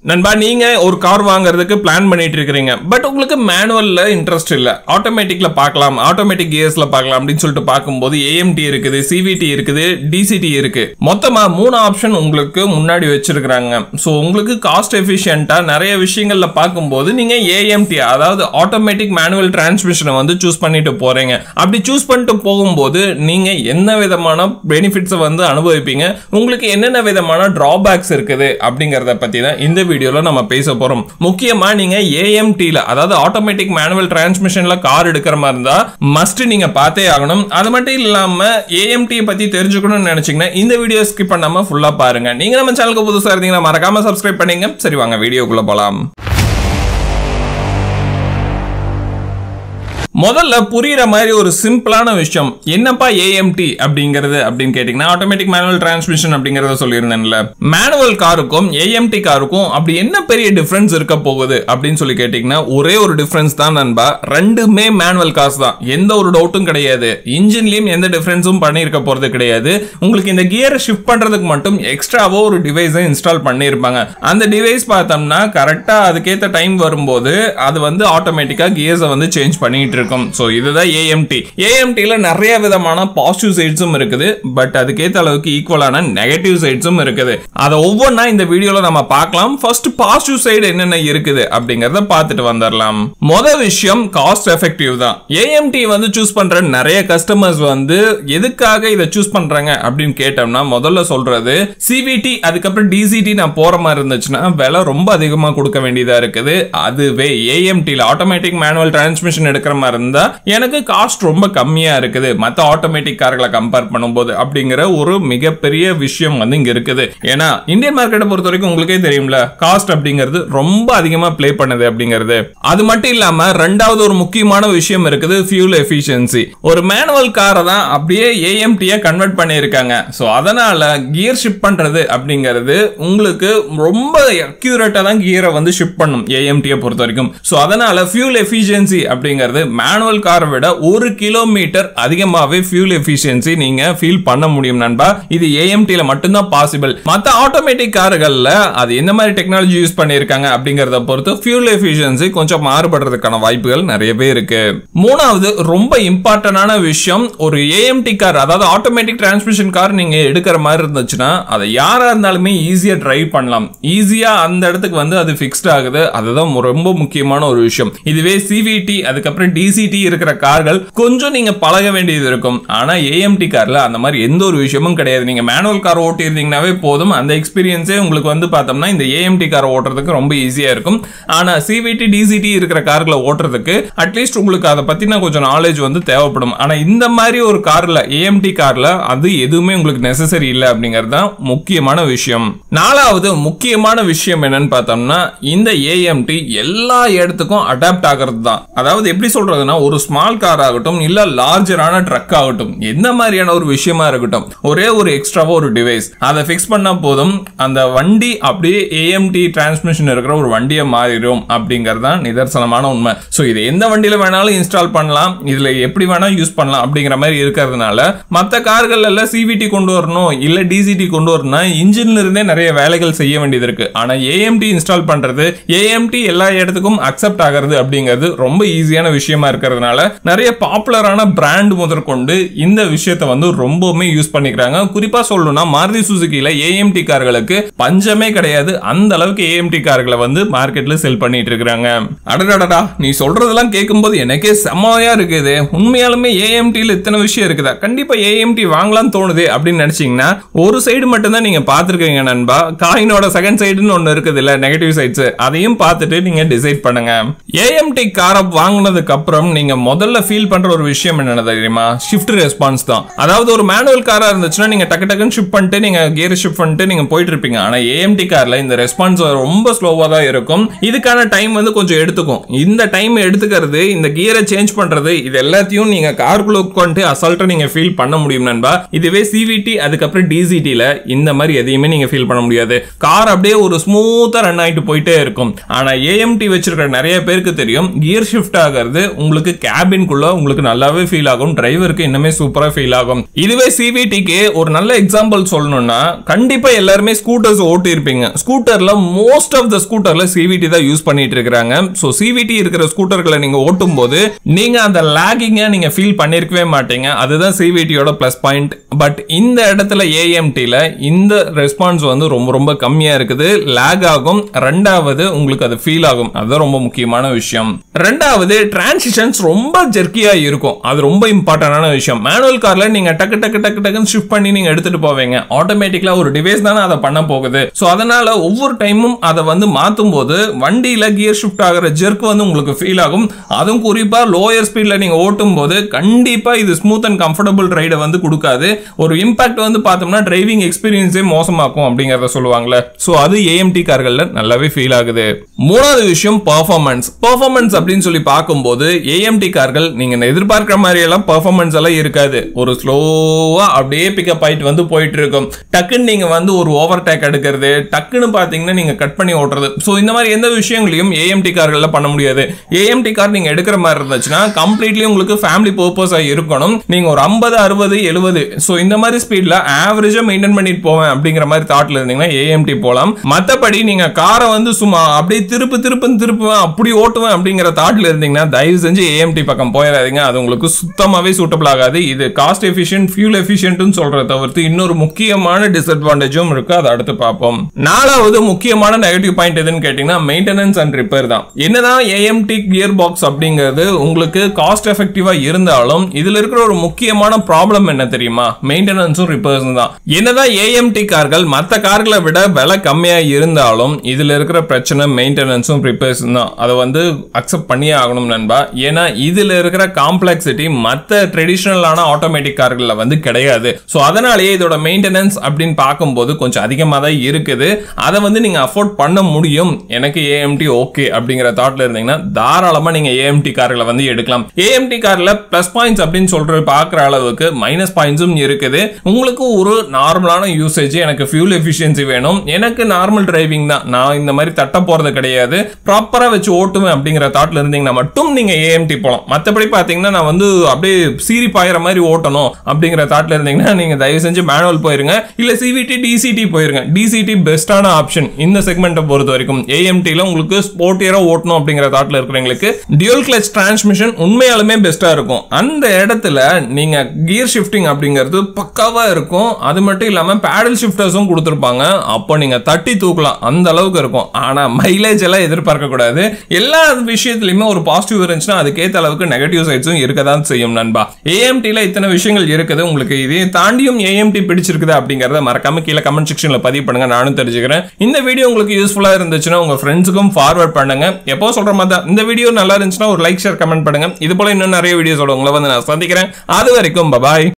நண்பா நீங்க ஒரு கார் வாங்குறதுக்கு பிளான் பண்ணிட்டு இருக்கிறீங்க பட் உங்களுக்கு மேனுவல்ல இன்ட்ரெஸ்ட் இல்ல ஆட்டோமேட்டிக்ல பார்க்கலாம் ஆட்டோமேட்டிக் கியர்ஸ்ல பார்க்கலாம் அப்படின்னு சொல்லிட்டு பார்க்கும்போது ஏஎம்டி இருக்குது சிவிடி இருக்குது டிசிடி இருக்கு மொத்தமா மூணு ஆப்ஷன் உங்களுக்கு முன்னாடி வச்சிருக்காங்க ஸோ உங்களுக்கு காஸ்ட் எஃபிஷியன்ட்டா நிறைய விஷயங்கள்ல பார்க்கும்போது நீங்க ஏஎம்டி அதாவது ஆட்டோமேட்டிக் மேனுவல் டிரான்ஸ்மிஷனை வந்து சூஸ் பண்ணிட்டு போறீங்க அப்படி சூஸ் பண்ணிட்டு போகும்போது நீங்க என்ன விதமான பெனிஃபிட்ஸை வந்து அனுபவிப்பீங்க உங்களுக்கு என்னென்ன விதமான டிராபேக்ஸ் இருக்குது அப்படிங்கறத பத்தி தான் இந்த வீடியோல நம்ம பேச போறோம் முக்கியமா நீங்க ஏஎம்டில அதாவது ஆட்டோமேட்டிக் மேனுவல் டிரான்ஸ்மிஷன்ல கார் எடுக்கிற மாதிரி இருந்தா மஸ்ட் நீங்க பார்த்தே ஆகணும் அது மட்டும் இல்லாம ஏஎம்டி பத்தி தெரிஞ்சுக்கணும்னு நினைச்சீங்கன்னா இந்த வீடியோ ஸ்கிப் பண்ணாம ஃபுல்லா பாருங்க நீங்க நம்ம சேனலுக்கு புதுசா இருந்தீங்கன்னா மறக்காம சப்ஸ்கிரைப் பண்ணீங்க சரி வாங்க வீடியோக்குள்ள போலாம் முதல்ல புரியுற மாதிரி ஒரு சிம்பிளான விஷயம் என்னப்பா ஏஎம்டி அப்படிங்கிறது அப்படின்னு கேட்டீங்கன்னா ஆட்டோமேட்டிக் மேனுவல் டிரான்ஸ்மிஷன் அப்படிங்கறத சொல்லியிருந்தேன்ல மேனுவல் காருக்கும் ஏஎம்டி காருக்கும் அப்படி என்ன பெரிய டிஃபரன்ஸ் இருக்க போகுது அப்படின்னு சொல்லி கேட்டீங்கன்னா ஒரே ஒரு டிஃபரன்ஸ் தான் நண்பா ரெண்டுமே மேனுவல் கார்ஸ் தான் எந்த ஒரு டவுட்டும் கிடையாது இன்ஜின்லயும் எந்த டிஃபரன்ஸும் பண்ணியிருக்க போறது கிடையாது உங்களுக்கு இந்த கியரை ஷிஃப்ட் பண்றதுக்கு மட்டும் எக்ஸ்ட்ராவோ ஒரு டிவைஸை இன்ஸ்டால் பண்ணியிருப்பாங்க அந்த டிவைஸ் பார்த்தோம்னா கரெக்டா அதுக்கேற்ற டைம் வரும்போது அது வந்து ஆட்டோமேட்டிக்கா கியர்ஸை வந்து சேஞ்ச் பண்ணிட்டு இருக்கும் ஸோ இதுதான் ஏஎம்டி ஏஎம்டியில் நிறைய விதமான பாசிட்டிவ் சைட்ஸும் இருக்குது பட் அதுக்கேற்ற அளவுக்கு ஈக்குவலான நெகட்டிவ் சைட்ஸும் இருக்குது அதை ஒவ்வொன்றா இந்த வீடியோவில் நம்ம பார்க்கலாம் ஃபர்ஸ்ட் பாசிட்டிவ் சைடு என்னென்ன இருக்குது அப்படிங்கிறத பார்த்துட்டு வந்துடலாம் மொதல் விஷயம் காஸ்ட் எஃபெக்டிவ் தான் ஏஎம்டி வந்து சூஸ் பண்ற நிறைய கஸ்டமர்ஸ் வந்து எதுக்காக இதை சூஸ் பண்றாங்க அப்படின்னு கேட்டோம்னா முதல்ல சொல்றது சிவிடி அதுக்கப்புறம் டிசிடி நான் போற மாதிரி இருந்துச்சுன்னா விலை ரொம்ப அதிகமா கொடுக்க வேண்டியதா இருக்குது அதுவே ஏஎம்டியில் ஆட்டோமேட்டிக் மேனுவல் டிரான்ஸ்மிஷன் எடுக்கிற மாதிரி இருந்தா எனக்கு காஸ்ட் ரொம்ப கம்மியா இருக்குது மற்ற ஆட்டோமேட்டிக் கார்களை கம்பேர் பண்ணும்போது அப்படிங்கிற ஒரு மிகப்பெரிய விஷயம் வந்து இங்க இருக்குது ஏன்னா இந்தியன் மார்க்கெட்டை பொறுத்த வரைக்கும் உங்களுக்கே தெரியும்ல காஸ்ட் அப்படிங்கிறது ரொம்ப அதிகமா ப்ளே பண்ணுது அப்படிங்கிறது அது மட்டும் இல்லாம ரெண்டாவது ஒரு முக்கியமான விஷயம் இருக்குது ஃபியூல் எஃபிஷியன்சி ஒரு மேனுவல் காரை தான் அப்படியே ஏஎம்டியை கன்வெர்ட் பண்ணியிருக்காங்க ஸோ அதனால கியர் ஷிஃப்ட் பண்றது அப்படிங்கிறது உங்களுக்கு ரொம்ப அக்யூரேட்டா தான் கியரை வந்து ஷிஃப்ட் பண்ணும் ஏஎம்டியை பொறுத்த வரைக்கும் ஸோ அதனால ஃபியூல் எஃபிஷியன்சி அப்படிங்கிறது மேனுவல் காரை விட ஒரு கிலோமீட்டர் அதிகமாகவே ஃபியூல் எஃபிஷியன்சி நீங்க ஃபீல் பண்ண முடியும் நண்பா இது ஏஎம்டில மட்டும்தான் பாசிபிள் மற்ற ஆட்டோமேட்டிக் கார்கள்ல அது என்ன மாதிரி டெக்னாலஜி யூஸ் பண்ணியிருக்காங்க அப்படிங்கறத பொறுத்து ஃபியூல் எஃபிஷியன்சி கொஞ்சம் மாறுபடுறதுக்கான வாய்ப்புகள் நிறையவே இருக்கு மூணாவது ரொம்ப இம்பார்ட்டன்டான விஷயம் ஒரு ஏஎம்டி கார் அதாவது ஆட்டோமேட்டிக் டிரான்ஸ்மிஷன் கார் நீங்க எடுக்கிற மாதிரி இருந்துச்சுன்னா அதை யாரா இருந்தாலுமே ஈஸியா டிரைவ் பண்ணலாம் ஈஸியா அந்த இடத்துக்கு வந்து அது ஃபிக்ஸ்ட் ஆகுது அதுதான் ரொம்ப முக்கியமான ஒரு விஷயம் இதுவே சிவிடி அதுக்கப்புறம் டிசிடி இருக்கிற கார்கள் கொஞ்சம் நீங்க பழக வேண்டியது இருக்கும் ஆனா ஏஎம்டி கார்ல அந்த மாதிரி எந்த ஒரு விஷயமும் கிடையாது நீங்க மேனுவல் கார் ஓட்டி இருந்தீங்கன்னாவே போதும் அந்த எக்ஸ்பீரியன்ஸே உங்களுக்கு வந்து பார்த்தோம்னா இந்த ஏஎம்டி கார் ஓட்டுறதுக்கு ரொம்ப ஈஸியா இருக்கும் ஆனா சிவிடி டிசிடி இருக்கிற கார்களை ஓட்டுறதுக்கு அட்லீஸ்ட் உங்களுக்கு அதை பத்தின கொஞ்சம் நாலேஜ் வந்து தேவைப்படும் ஆனா இந்த மாதிரி ஒரு கார்ல ஏஎம்டி கார்ல அது எதுவுமே உங்களுக்கு நெசசரி இல்லை அப்படிங்கிறது தான் முக்கியமான விஷயம் நாலாவது முக்கியமான விஷயம் என்னன்னு பார்த்தோம்னா இந்த ஏஎம்டி எல்லா இடத்துக்கும் அடாப்ட் ஆகிறது தான் அதாவது எப்படி சொல்றதுன்னா ஒரு ஸ்மால் கார் ஆகட்டும் இல்ல லார்ஜரான ட்ரக் ஆகட்டும் எந்த மாதிரியான ஒரு விஷயமா இருக்கட்டும் ஒரே ஒரு எக்ஸ்ட்ராவா ஒரு டிவைஸ் அதை ஃபிக்ஸ் பண்ணா போதும் அந்த வண்டி அப்படியே ஏஎம்டி டிரான்ஸ்மிஷன் இருக்கிற ஒரு வண்டியை மாறிடும் அப்படிங்கிறது தான் நிதர்சனமான உண்மை ஸோ இது எந்த வண்டியில வேணாலும் இன்ஸ்டால் பண்ணலாம் இதுல எப்படி வேணா யூஸ் பண்ணலாம் அப்படிங்கிற மாதிரி இருக்கிறதுனால மற்ற கார்கள் எல்லாம் சிவிடி கொண்டு வரணும் இல்ல டிசிடி கொண்டு வரணும்னா இன்ஜின்ல இருந்தே நிறைய வேலைகள் செய்ய வேண்டியது இருக்கு ஆனா ஏஎம்டி இன்ஸ்டால் பண்றது ஏஎம்டி எல்லா இடத்துக்கும் அக்செப்ட் ஆகிறது அப்படிங்கிறது ரொம்ப ஈஸியான விஷயமா இருக்கிறதுனால நிறைய பாப்புலரான பிராண்ட் முதற்கொண்டு இந்த விஷயத்தை வந்து ரொம்பவுமே யூஸ் பண்ணிக்கிறாங்க குறிப்பா சொல்லணும்னா மாருதி சுசுகில ஏஎம்டி கார்களுக்கு பஞ்சமே கிடையாது அந்த அளவுக்கு ஏஎம்டி கார்களை வந்து மார்க்கெட்ல செல் பண்ணிட்டு இருக்காங்க அடடடடா நீ சொல்றதெல்லாம் கேட்கும்போது எனக்கே செம்மையா இருக்குது உண்மையாலுமே ஏஎம்டியில் இத்தனை விஷயம் இருக்குதா கண்டிப்பா ஏஎம்டி வாங்கலாம் தோணுது அப்படின்னு நினைச்சீங்கன்னா ஒரு சைடு மட்டும் தான் நீங்க பாத்துருக்கீங்க நண்பா காயினோட செகண்ட் சைடுன்னு ஒன்னு இருக்குது இல்ல நெகட்டிவ் சைட்ஸ் அதையும் பார்த்துட்டு நீங்க டிசைட் பண்ணுங்க ஏஎம்டி காரை வாங்கினதுக்கு அப்புறம் நீங்க முதல்ல ஃபீல் பண்ற ஒரு விஷயம் என்ன தெரியுமா ஷிஃப்ட் ரெஸ்பான்ஸ் தான் அதாவது ஒரு மேனுவல் காரா இருந்துச்சுன்னா நீங்க டக்கு டக்குன்னு ஷிஃப்ட் பண்ணிட்டு நீங்க கியர் ஷிஃப்ட் பண்ணிட்டு நீங்க போயிட்டு இருப்பீங்க ஆனா ஏஎம்டி கார்ல இந்த ரெஸ்பான்ஸ் ரொம்ப ஸ்லோவா தான் இருக்கும் இதுக்கான டைம் வந்து கொஞ்சம் எடுத்துக்கும் இந்த டைம் எடுத்துக்கிறது இந்த கியரை சேஞ்ச் பண்றது இது எல்லாத்தையும் நீங்க காருக்குள்ள உட்காந்து அசால்ட்டா நீங்க ஃபீல் பண்ண முடியும் நண்பா இதுவே சிவிடி அதுக்கப்புறம் டிசிடில இந்த மாதிரி எதையுமே நீங்க ஃபீல் பண்ண முடியாது கார் அப்படியே ஒரு ஸ்மூத்தா ரன் ஆயிட்டு போயிட்டே இருக்கும் ஆனா ஏஎம்டி வச்சிருக்கிற நிறைய பேருக்கு தெரியும் கியர் ஷிஃப்ட் ஆகிறது உங்களுக்கு கேபின்குள்ள உங்களுக்கு நல்லாவே ஃபீல் ஆகும் டிரைவருக்கு இன்னுமே சூப்பரா ஃபீல் ஆகும் இதுவே சிவிடிக்கு ஒரு நல்ல எக்ஸாம்பிள் சொல்லணும்னா கண்டிப்பா எல்லாருமே ஸ்கூட்டர்ஸ் ஓட்டி இருப்பீங்க ஸ்கூட்டர்ல மோஸ்ட் ஆஃப் த ஸ்கூட்டர்ல சிவிடி தான் யூஸ் பண்ணிட்டு இருக்காங்க ஸோ சிவிடி இருக்கிற ஸ்கூட்டர்களை நீங்க ஓட்டும் போது நீங்க அந்த லேகிங்கை நீங்க ஃபீல் பண்ணிருக்கவே மாட்டீங்க அதுதான் சிவிடியோட பிளஸ் பாயிண்ட் பட் இந்த இடத்துல ஏஎம்டில இந்த ரெஸ்பான்ஸ் வந்து ரொம்ப ரொம்ப கம்மியா இருக்குது லேக் ஆகும் ரெண்டாவது உங்களுக்கு அது ஃபீல் ஆகும் அதுதான் ரொம்ப முக்கியமான விஷயம் ரெண்டாவது டிரான்சிஷன்ஸ் ரொம்ப ஜெர்க்கியா இருக்கும் அது ரொம்ப இம்பார்ட்டன்டான விஷயம் மேனுவல் கார்ல நீங்க டக்கு டக்கு டக்கு டக்குன்னு ஷிஃப்ட் பண்ணி நீங்க எடுத்துட்டு போவீங்க ஆட்டோமேட்டிக்கலா ஒரு டிவைஸ் தானே அதை பண்ண போகுது ஸோ அதனால ஒவ்வொரு டைமும் அதை வந்து மாத்தும் போது வண்டியில கியர் ஷிஃப்ட் ஆகிற ஜெர்க் வந்து உங்களுக்கு ஃபீல் ஆகும் அதுவும் குறிப்பா லோயர் ஸ்பீட்ல நீங்க ஓட்டும் போது கண்டிப்பா இது ஸ்மூத் அண்ட் கம்ஃபர்டபுள் ரைடை வந்து கொடுக்காது ஒரு இம்பாக்ட் வந்து பார்த்தோம்னா டிரைவிங் எக்ஸ்பீரியன்ஸே மோசமாக்கும் அப்படிங்கறத சொல்லுவாங்கல்ல ஸோ அது ஏஎம்டி கார்கள்ல நல்லாவே ஃபீல் ஆகுது மூணாவது விஷயம் பர்ஃபார்மன்ஸ் பர்ஃபார்மன்ஸ் அப்படின்னு சொல்லி பார்க்கும்போது ஏஎம்டி கார்கள் நீங்க எதிர்பார்க்கிற மாதிரி எல்லாம் பர்ஃபார்மன்ஸ் எல்லாம் இருக்காது ஒரு ஸ்லோவா அப்படியே பிக்கப் ஆயிட்டு வந்து போயிட்டு இருக்கும் டக்குன்னு நீங்க வந்து ஒரு ஓவர் டேக் எடுக்கிறது டக்குன்னு பாத்தீங்கன்னா நீங்க கட் பண்ணி ஓட்டுறது ஸோ இந்த மாதிரி எந்த விஷயங்களையும் ஏஎம்டி கார்கள்ல பண்ண முடியாது ஏஎம்டி கார் நீங்க எடுக்கிற மாதிரி இருந்துச்சுன்னா கம்ப்ளீட்லி உங்களுக்கு ஃபேமிலி பர்பஸா இருக்கணும் நீங்க ஒரு ஐம்பது அறுபது எழுபது ஸோ இந்த மாதிரி ஸ்பீட்ல ஆவரேஜா மெயின்டைன் பண்ணிட்டு போவேன் அப்படிங்கிற மாதிரி தாட்ல இருந்தீங்கன்னா ஏஎம்டி போலாம் மத்தபடி நீங்க காரை வந்து சும்மா அப்படியே திருப்பு திருப்புன்னு திருப்புவேன் அப்படி ஓட்டுவேன் அப்படிங்கிற தாட்ல இருந்தீங்கன்னா தயவு செஞ்சு ஏஎம்டி பக்கம் போயிடாதீங்க அது உங்களுக்கு சுத்தமாவே சூட்டபிள் ஆகாது இது காஸ்ட் எஃபிஷியன்ட் ஃபியூல் எஃபிஷியன்ட்னு சொல்றத தவிர்த்து இன்னொரு முக்கியமான டிஸ்அட்வான்டேஜும் இருக்கு அதை அடுத்து பார்ப்போம் நாலாவது முக்கியமான நெகட்டிவ் பாயிண்ட் எதுன்னு கேட்டீங்கன்னா மெயின்டெனன்ஸ் அண்ட் ரிப்பேர் தான் என்னதான் ஏஎம்டி கியர் பாக்ஸ் அப்படிங்கிறது உங்களுக்கு காஸ்ட் எஃபெக்டிவா இருந்தாலும் இதுல இருக்கிற ஒரு முக்கியமான ப்ராப்ளம் என்ன தெரியுமா மெயின்டெனன்ஸும் ரிப்பேர்ஸும் தான் என்னதான் ஏஎம்டி கார்கள் மற்ற கார்களை விட விலை கம்மியா இருந்தாலும் இதுல இருக்கிற பிரச்சனை மெயின்டெனன்ஸும் ரிப்பேர்ஸும் தான் அதை வந்து அக்செப்ட் பண்ணியே ஆகணும் நண்பா ஏன்னா இதுல இருக்கிற காம்ப்ளெக்சிட்டி மற்ற ட்ரெடிஷ்னலான ஆட்டோமேட்டிக் கார்களில் வந்து கிடையாது ஸோ அதனாலேயே இதோட மெயின்டெனன்ஸ் அப்படின்னு பார்க்கும்போது கொஞ்சம் அதிகமாக தான் இருக்குது அதை வந்து நீங்க அஃபோர்ட் பண்ண முடியும் எனக்கு ஏஎம்டி ஓகே அப்படிங்கிற தாட்ல இருந்தீங்கன்னா தாராளமா நீங்க ஏஎம்டி கார்களை வந்து எடுக்கலாம் ஏஎம்டி கார்ல பிளஸ் பாயிண்ட்ஸ் அப்படின்னு சொல்ற பார்க்குற அளவுக்கு மைனஸ் பாயிண்ட்ஸும் இருக்குது உங்களுக்கு ஒரு நார்மலான யூசேஜ் எனக்கு ஃபியூல் எஃபிஷியன்சி வேணும் எனக்கு நார்மல் டிரைவிங் தான் நான் இந்த மாதிரி தட்ட போறது கிடையாது ப்ராப்பரா வச்சு ஓட்டுவேன் அப்படிங்கிற தாட்ல இருந்தீங்கன்னா மட்டும் நீங்க ஏஎம்டி போகலாம் மற்றபடி பாத்தீங்கன்னா நான் வந்து அப்படியே சீரி பாயிற மாதிரி ஓட்டணும் அப்படிங்கிற தாட்ல இருந்தீங்கன்னா நீங்க தயவு செஞ்சு மேனுவல் போயிருங்க இல்ல சிவிடி டிசிடி போயிருங்க டிசிடி பெஸ்டான ஆப்ஷன் இந்த செக்மெண்ட்டை பொறுத்த வரைக்கும் ஏஎம்டில உங்களுக்கு ஸ்போர்ட்டியரா ஓட்டணும் அப்படிங்கிற தாட்ல இருக்கிறவங்களுக்கு டியூல் கிளச் டிரான்ஸ்மிஷன் உண்மையாலுமே பெஸ்டா இருக்கும் அந்த இடத்துல நீங்க கியர் ஷிஃப்டிங் அப்படிங்கிறது பக்காவா இருக்கும் அது மட்டும் இல்லாம பேடல் ஷிஃப்டர்ஸும் கொடுத்துருப்பாங்க அப்போ நீங்க தட்டி தூக்கலாம் அந்த அளவுக்கு இருக்கும் ஆனா மைலேஜ் எல்லாம் எதிர்பார்க்க கூடாது எல்லா விஷயத்துலயுமே ஒரு பாசிட்டிவ் இருந்துச்சுன்னா அதுக்கேற்ற அளவுக்கு நெகட்டிவ் சைட்ஸும் இருக்க தான் செய்யும் நண்பா ஏஎம்டில இத்தனை விஷயங்கள் இருக்குது உங்களுக்கு இதே தாண்டியும் ஏஎம்டி பிடிச்சிருக்குது அப்படிங்கறத மறக்காம கீழே கமெண்ட் செக்ஷன்ல பதிவு பண்ணுங்க நானும் தெரிஞ்சுக்கிறேன் இந்த வீடியோ உங்களுக்கு யூஸ்ஃபுல்லா இருந்துச்சுன்னா உங்க ஃப்ரெண்ட்ஸுக்கும் ஃபார்வர்ட் பண்ணுங்க எப்போ சொல்ற மாதிரி தான் இந்த வீடியோ நல்லா இருந்துச்சுன்னா ஒரு லைக் ஷேர் கமெண்ட் பண்ணுங்க இது போல இன்னும் நிறைய வீடியோஸோட உங்களை வந்து நான் சந்திக்கிறேன் அது வரைக்கும் பபாய்